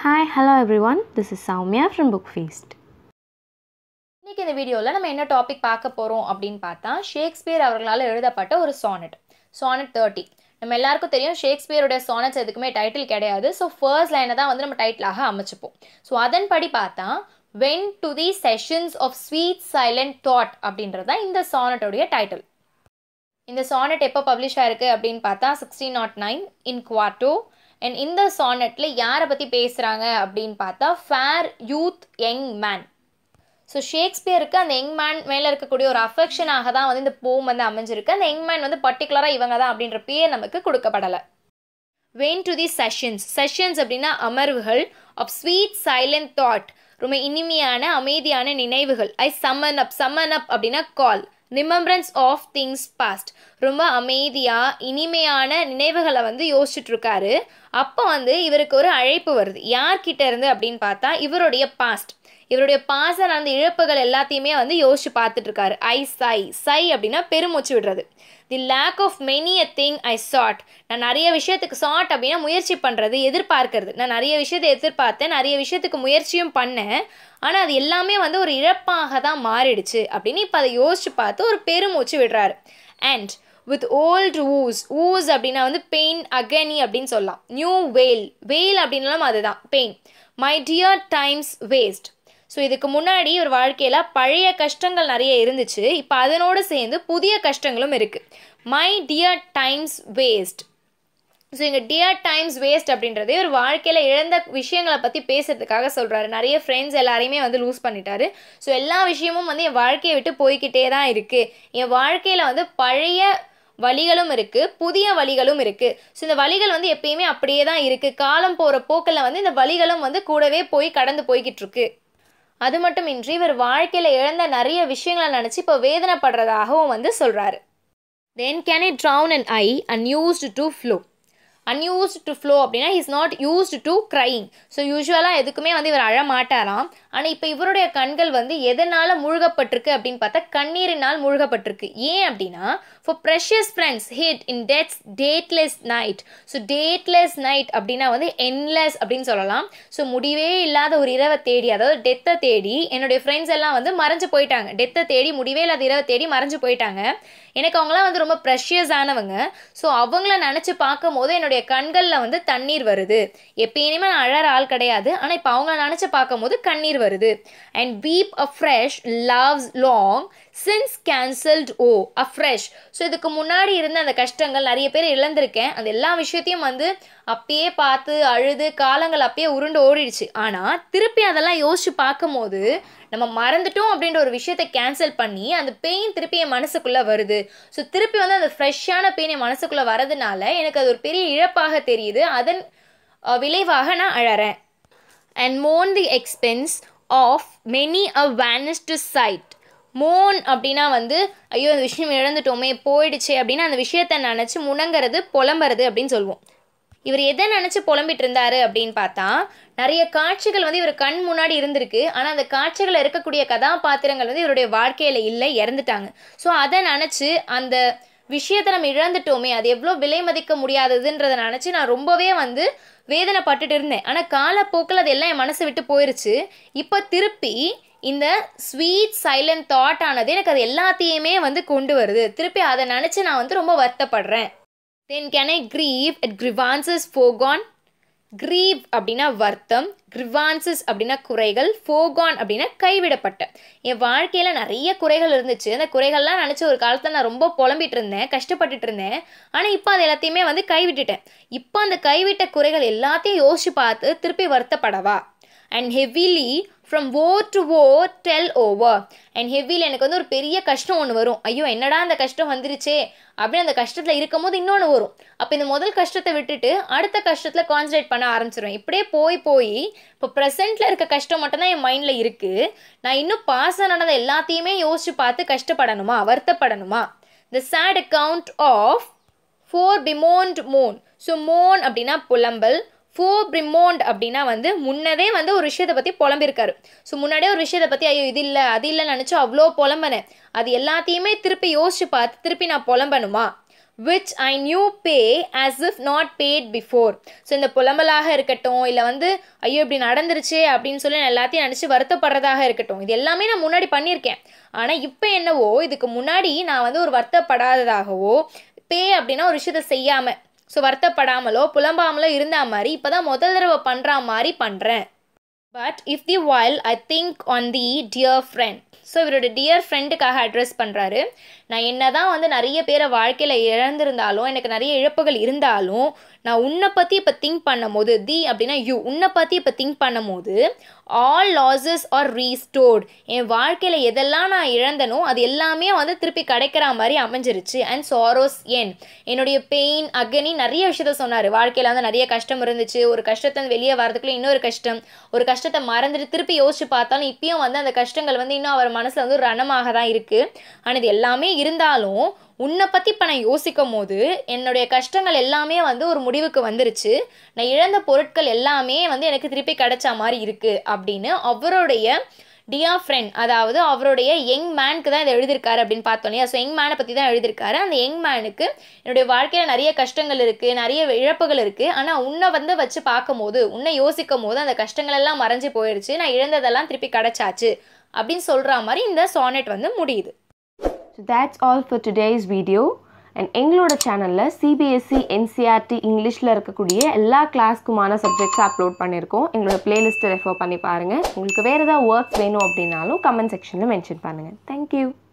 Hi, hello everyone. This is Soumya from Book Feast. இன்னைக்கு இந்த வீடியோவில் நம்ம என்ன டாபிக் பார்க்க போகிறோம் அப்படின்னு பார்த்தா ஷேக்ஸ்பியர் அவர்களால் எழுதப்பட்ட ஒரு சானட் சானட் தேர்ட்டி நம்ம எல்லாருக்கும் தெரியும் ஷேக்ஸ்பியருடைய சானட்ஸ் எதுக்குமே டைட்டில் கிடையாது ஸோ ஃபர்ஸ்ட் லைனை தான் வந்து நம்ம டைட்டிலாக அமைச்சுப்போம் ஸோ அதன்படி பார்த்தா when to the sessions of sweet silent thought அப்படின்றது தான் இந்த சானட்டோடைய டைட்டில் இந்த சானட் எப்போ பப்ளிஷ் ஆயிருக்கு அப்படின்னு பார்த்தா sixteen naught nine in quarto and இந்த சானட்டில் யாரை பற்றி பேசுகிறாங்க அப்படின்னு பார்த்தா fair youth young man so ஷேக்ஸ்பியருக்கு அந்த யங் மேன் மேலே இருக்கக்கூடிய ஒரு அஃபெக்ஷனாக தான் வந்து இந்த போம் வந்து அமைஞ்சிருக்கு அந்த யங் மேன் வந்து பர்டிகுலராக இவங்க தான் அப்படின்ற பேர் நமக்கு கொடுக்கப்படலை when to the sessions sessions அப்படின்னா அமர்வுகள் ஆஃப் ஸ்வீட் சைலண்ட் தாட் ரொம்ப இனிமையான அமைதியான நினைவுகள் ஐ சம்மன் அப் சம்மன் அப் அப்படின்னா call remembrance of things past ரொம்ப அமைதியாக இனிமையான நினைவுகளை வந்து யோசிச்சுட்டு இருக்காரு அப்போ வந்து இவருக்கு ஒரு அழைப்பு வருது யார்கிட்ட இருந்து அப்படின்னு பார்த்தா இவருடைய பாஸ்ட் இவருடைய பாச நடந்த இழப்புகள் எல்லாத்தையுமே வந்து யோசிச்சு பார்த்துட்டு இருக்காரு ஐ சை சை அப்படின்னா பெருமூச்சு விடுறது the lack of many a thing I sought நான் நிறைய விஷயத்துக்கு சாட் அப்படின்னா முயற்சி பண்ணுறது எதிர்பார்க்கறது நான் நிறைய விஷயத்தை எதிர்பார்த்தேன் நிறைய விஷயத்துக்கு முயற்சியும் பண்ணேன் ஆனால் அது எல்லாமே வந்து ஒரு இழப்பாக தான் மாறிடுச்சு அப்படின்னு இப்போ அதை யோசிச்சு பார்த்து ஒரு பெருமூச்சு விடுறாரு and with old woes woes அப்படின்னா வந்து பெயின் அகனி அப்படின்னு சொல்லலாம் நியூ வெயில் வெயில் அப்படின்னாலும் அதுதான் pain my dear time's waste so இதுக்கு முன்னாடி ஒரு வாழ்க்கையில் பழைய கஷ்டங்கள் நிறைய இருந்துச்சு இப்போ அதனோடு சேர்ந்து புதிய கஷ்டங்களும் இருக்குது my dear time's waste so இங்கே டியர் டைம்ஸ் வேஸ்ட் அப்படின்றது ஒரு வாழ்க்கையில் இழந்த விஷயங்களை பற்றி பேசுறதுக்காக சொல்கிறாரு நிறைய ஃப்ரெண்ட்ஸ் எல்லாரையுமே வந்து லூஸ் பண்ணிட்டாரு ஸோ எல்லா விஷயமும் வந்து என் வாழ்க்கையை விட்டு போய்கிட்டே தான் இருக்குது என் வாழ்க்கையில் வந்து பழைய வழிகளும் இருக்குது புதிய வழிகளும் இருக்குது ஸோ இந்த வழிகள் வந்து எப்பயுமே அப்படியே தான் இருக்குது காலம் போகிற போக்கில் வந்து இந்த வழிகளும் வந்து கூடவே போய் கடந்து போய்கிட்டு இருக்கு அது மட்டும் இன்றி இவர் வாழ்க்கையில் இழந்த நிறைய விஷயங்களை நினச்சி இப்போ வேதனைப்படுறதாகவும் வந்து சொல்கிறாரு then can it drown and I unused to flow unused to flow அப்படின்னா is not used to crying so யூஸ்வலாக எதுக்குமே வந்து இவர் அழ மாட்டாராம் ஆனால் இப்போ இவருடைய கண்கள் வந்து எதனால் மூழ்கப்பட்டிருக்கு அப்படின்னு பார்த்தா கண்ணீரினால் மூழ்கப்பட்டிருக்கு ஏன் அப்படின்னா for precious friends hid in death's dateless night so dateless night அப்படின்னா வந்து என்லெஸ் அப்படின்னு சொல்லலாம் ஸோ முடிவே இல்லாத ஒரு இரவை தேடி அதாவது டெத்தை தேடி என்னுடைய ஃப்ரெண்ட்ஸ் எல்லாம் வந்து மறைஞ்சு போயிட்டாங்க டெத்தை தேடி முடிவே இல்லாத இரவை தேடி மறைஞ்சு போயிட்டாங்க எனக்கு அவங்களாம் வந்து ரொம்ப ப்ரெஷியஸ் ஆனவங்க ஸோ அவங்கள நினச்சி பார்க்கும் போது என்னுடைய கண்களில் வந்து தண்ணீர் வருது எப்பயுமே நான் அழற ஆள் கிடையாது ஆனால் இப்போ அவங்கள நினச்சி பார்க்கும் போது கண்ணீர் வருது and weep a fresh love's long since cancelled woe a fresh so இதுக்கு முன்னாடி இருந்த அந்த கஷ்டங்கள் நிறைய பேர் இழந்திருக்கேன் அந்த எல்லா விஷயத்தையும் வந்து அப்பயே பார்த்து அழுது காலங்கள் அப்பயே உருண்டு ஓடிடுச்சு ஆனால் திருப்பி அதெல்லாம் யோசிச்சு பார்க்கும்போது நம்ம மறந்துட்டோம் அப்படின்ற ஒரு விஷயத்தை கேன்சல் பண்ணி அந்த பெயின் திருப்பி என் மனசுக்குள்ளே வருது ஸோ திருப்பி வந்து அந்த ஃப்ரெஷ்ஷான பெயின் என் மனசுக்குள்ளே வரதுனால எனக்கு அது ஒரு பெரிய இழப்பாக தெரியுது அதன் விளைவாக நான் அழறேன் and moan the expense of many a vanished sight moan அப்படின்னா வந்து ஐயோ அந்த விஷயம் இழந்துட்டோமே போயிடுச்சு அப்படின்னு அந்த விஷயத்தை நினச்சி முணங்கிறது புலம்புறது அப்படின்னு சொல்லுவோம் இவர் எதை நினச்சி புலம்பிட்டு இருந்தாரு அப்படின்னு பார்த்தா நிறைய காட்சிகள் வந்து இவர் கண் முன்னாடி இருந்திருக்கு ஆனால் அந்த காட்சிகளில் இருக்கக்கூடிய கதாபாத்திரங்கள் வந்து இவருடைய வாழ்க்கையில் இல்லை இறந்துட்டாங்க ஸோ அதை நினச்சி அந்த விஷயத்தை நம்ம இழந்துட்டோமே அது எவ்வளோ விலை மதிக்க முடியாததுன்றதை நினச்சி நான் ரொம்பவே வந்து வேதனைப்பட்டுட்டு இருந்தேன் ஆனால் காலப்போக்கில் அது எல்லாம் என் மனசை விட்டு போயிருச்சு இப்போ திருப்பி இந்த ஸ்வீட் சைலண்ட் தாட் ஆனது எனக்கு அது எல்லாத்தையுமே வந்து கொண்டு வருது திருப்பி அதை நினச்சி நான் வந்து ரொம்ப வருத்தப்படுறேன் then can I grieve at grievances foregone grieve அப்படின்னா வருத்தம் கிரிவான்சஸ் அப்படின்னா குறைகள் ஃபோகான் அப்படின்னா கைவிடப்பட்ட என் வாழ்க்கையில் நிறைய குறைகள் இருந்துச்சு அந்த குறைகள்லாம் நினச்சி ஒரு காலத்தில் நான் ரொம்ப புலம்பிட்டு இருந்தேன் கஷ்டப்பட்டுட்டு இருந்தேன் ஆனால் இப்போ அது எல்லாத்தையுமே வந்து கைவிட்டுட்டேன் இப்போ அந்த கைவிட்ட குறைகள் எல்லாத்தையும் யோசிச்சு பார்த்து திருப்பி வருத்தப்படவா and heavily from woe to woe tell over and ஹெவியில் எனக்கு வந்து ஒரு பெரிய கஷ்டம் ஒன்று வரும் ஐயோ என்னடா அந்த கஷ்டம் வந்துருச்சே அப்படின்னு அந்த கஷ்டத்தில் இருக்கும் போது இன்னொன்று வரும் அப்போ இந்த முதல் கஷ்டத்தை விட்டுட்டு அடுத்த கஷ்டத்தில் கான்சன்ட்ரேட் பண்ண ஆரம்பிச்சிடுவேன் இப்படியே போய் போய் இப்போ ப்ரெசென்ட்டில் இருக்க கஷ்டம் மட்டும்தான் என் மைண்டில் இருக்குது நான் இன்னும் பாஸ் நடந்த எல்லாத்தையுமே யோசிச்சு பார்த்து கஷ்டப்படணுமா வருத்தப்படணுமா the sad account of fore bemoaned moan so moan அப்படின்னா புலம்பல் ஃபோ பிரிமோண்ட் அப்படின்னா வந்து முன்னதே வந்து ஒரு விஷயத்தை பற்றி புலம்பிருக்காரு ஸோ முன்னாடியே ஒரு விஷயத்தை பற்றி ஐயோ இது இல்லை அது இல்லைன்னு நினச்சி அவ்வளோ புலம்பனேன் அது எல்லாத்தையுமே திருப்பி யோசிச்சு பார்த்து திருப்பி நான் புலம்பணுமா which I knew pay as if not paid before so இந்த புலம்பலாக இருக்கட்டும் இல்லை வந்து ஐயோ இப்படி நடந்துருச்சே அப்படின்னு சொல்லி நான் எல்லாத்தையும் நினச்சி வருத்தப்படுறதாக இருக்கட்டும் இது எல்லாமே நான் முன்னாடி பண்ணியிருக்கேன் ஆனால் இப்போ என்னவோ இதுக்கு முன்னாடி நான் வந்து ஒரு வருத்தப்படாததாகவோ பே அப்படின்னா ஒரு விஷயத்தை செய்யாமல் ஸோ வருத்தப்படாமலோ புலம்பாமலோ இருந்தா மாதிரி இப்போ தான் முதல் தடவை பண்ணுற மாதிரி பண்ணுறேன் but if the while I think on the dear friend so இவரோட டியர் ஃப்ரெண்டுக்காக அட்ரஸ் பண்ணுறாரு நான் என்ன தான் வந்து நிறைய பேரை வாழ்க்கையில் இழந்திருந்தாலும் எனக்கு நிறைய இழப்புகள் இருந்தாலும் நான் உன்னை பற்றி இப்போ திங்க் பண்ணும்போது தி அப்படின்னா யூ உன்னை பற்றி இப்போ திங்க் பண்ணும்போது ஆல் லாசஸ் ஆர் ரீஸ்டோர்ட் என் வாழ்க்கையில் எதெல்லாம் நான் இழந்தனோ அது எல்லாமே வந்து திருப்பி கிடைக்கிற மாதிரி அமைஞ்சிருச்சு அண்ட் சாரோஸ் என் என்னுடைய பெயின் அகனி நிறைய விஷயத்த சொன்னார் வாழ்க்கையில் வந்து நிறைய கஷ்டம் இருந்துச்சு ஒரு கஷ்டத்தை வெளியே வரதுக்குள்ள இன்னொரு கஷ்டம் ஒரு கஷ்டத்தை மறந்துட்டு திருப்பி யோசிச்சு பார்த்தாலும் இப்பயும் வந்து அந்த கஷ்டங்கள் வந்து இன்னும் அவர் மனசில் வந்து ஒரு ரணமாக தான் இருக்குது ஆனால் இது எல்லாமே இருந்தாலும் உன்னை பற்றி இப்போ நான் யோசிக்கும் போது என்னுடைய கஷ்டங்கள் எல்லாமே வந்து ஒரு முடிவுக்கு வந்துருச்சு நான் இழந்த பொருட்கள் எல்லாமே வந்து எனக்கு திருப்பி கிடைச்ச மாதிரி இருக்குது அப்படின்னு அவருடைய டியா ஃப்ரெண்ட் அதாவது அவருடைய யங் மேனுக்கு தான் இதை எழுதியிருக்காரு அப்படின்னு பார்த்தோம் இல்லையா ஸோ யங் மேனை பற்றி தான் எழுதியிருக்காரு அந்த யங் மேனுக்கு என்னுடைய வாழ்க்கையில் நிறைய கஷ்டங்கள் இருக்குது நிறைய இழப்புகள் இருக்குது ஆனால் உன்னை வந்து வச்சு பார்க்கும்போது உன்னை யோசிக்கும் போது அந்த கஷ்டங்கள் எல்லாம் மறைஞ்சு போயிடுச்சு நான் இழந்ததெல்லாம் திருப்பி கிடைச்சாச்சு அப்படின்னு சொல்கிற மாதிரி இந்த சானெட் வந்து முடியுது So that's all for today's video. And எங்களோட சேனலில் சிபிஎஸ்சி என்சிஆர்டி இங்கிலீஷில் இருக்கக்கூடிய எல்லா கிளாஸ்க்குமான சப்ஜெக்ட்ஸை அப்லோட் பண்ணியிருக்கோம் எங்களோட பிளேலிஸ்ட்டை ரெஃபர் பண்ணி பாருங்கள் உங்களுக்கு வேறு ஏதாவது ஒர்க்ஸ் வேணும் அப்படின்னாலும் கமெண்ட் செக்ஷனில் மென்ஷன் பண்ணுங்கள் தேங்க்யூ